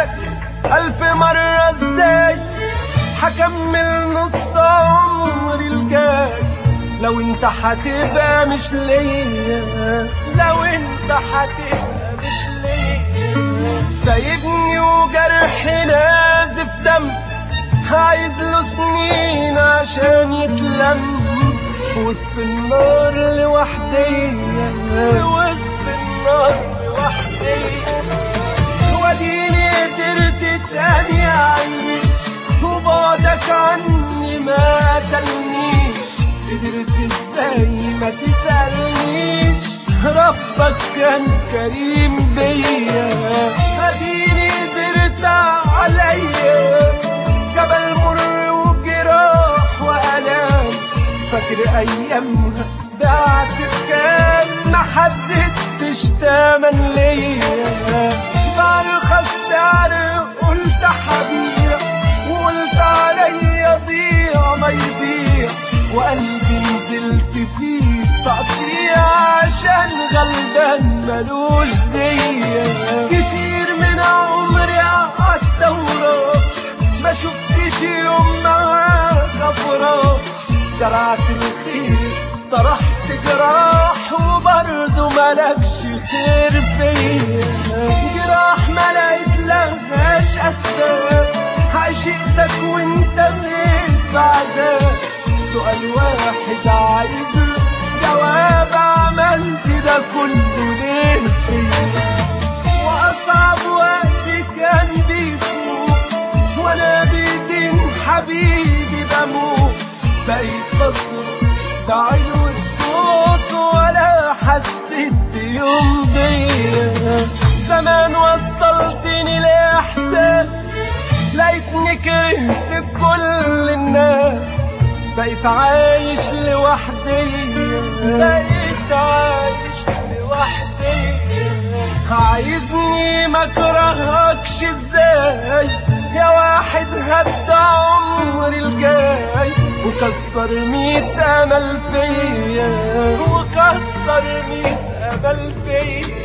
ألف مرة ازاي هكمل نص عمري الجاي لو انت هتبقى مش ليا لو انت هتبقى مش ليا سايبني وجرحي نازف دم عايز له سنين عشان يتلم في وسط النار لوحدي في وسط النار لوحدي وديني قدرت تاني اعيش وبعدك عني ما قتلنيش قدرت ازاي ما تسألنيش ربك كان كريم بيا اديني قدرت عليا جبل مر وجراح والام فاكر ايامها بعت بكام ما حددتش تمن ليا برخص سعر قلت حبيع وقلت عليا ضيع ما يضيع وقلبي نزلت فيه تقطيع عشان غلبان ملوش دية كتير من عمري قعدت وراك ما شفتش يوم معاك افراح زرعت الخير طرحت جراح وبرضه ملكش خير فيا جراح ما لقيت لهاش اسباب عشقتك وانت بقيت بعذاب سؤال واحد عايز له جواب عملت ده كله ليه فيا واصعب وقت كان بيفوت وانا بايدين حبيبي بموت بقيت بصرخ بعينه الصوت ولا حسيت يوم بيا زمان وصلتني لاحساس لقيتني كرهت كل الناس بقيت عايش لوحدي بقيت عايش لوحدي عايزني ما اكرهكش ازاي يا واحد هدى عمري الجاي وكسر ميت امل فيا وكسر ميت امل فيا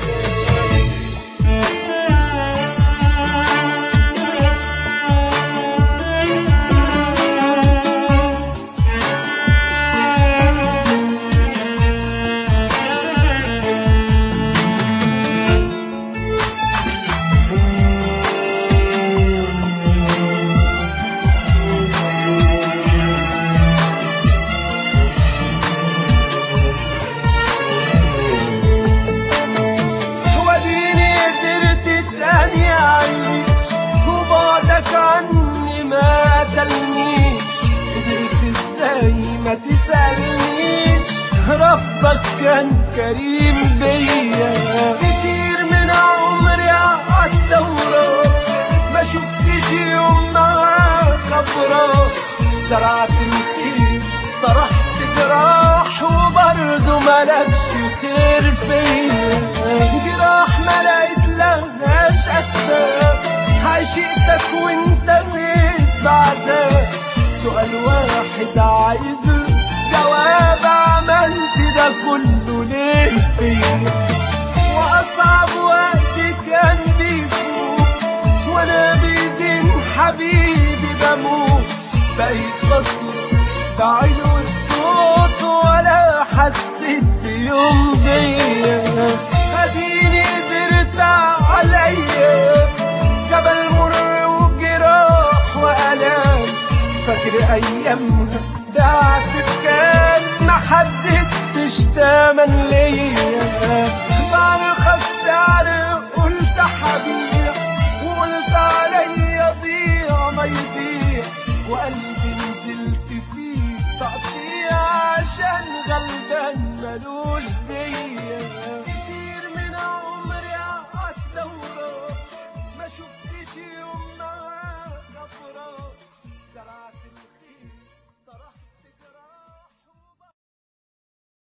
وديني قدرت تاني اعيش وبعدك عني ما قتلنيش قدرت ازاي ما تسألنيش ربك كان كريم بيا كتير من عمري قعدت وراك ما شفتش يوم معاك افراح زرعت الخير طرحت جراح وبرضه ملكش خير فيا جراح ما لقيت لهاش اسباب عشقتك وانت بقيت بعذاب سؤال واحد عايز له جواب عملت ده كله ليه فيا واصعب وقت كان بيفوت وانا بايدين حبيبي بموت بقيت بصرخ بعينه الصوت ولا حسيت يوم بيا اديني قدرت عليا جبل مر وجراح والام فاكر ايامها بعت بكام ما حددتش تمن ليا برخص سعر قلت حبيع وقلت عليا ضيع ما يضيع وقلبي نزلت فيه تقطيع عشان غلبان ملوش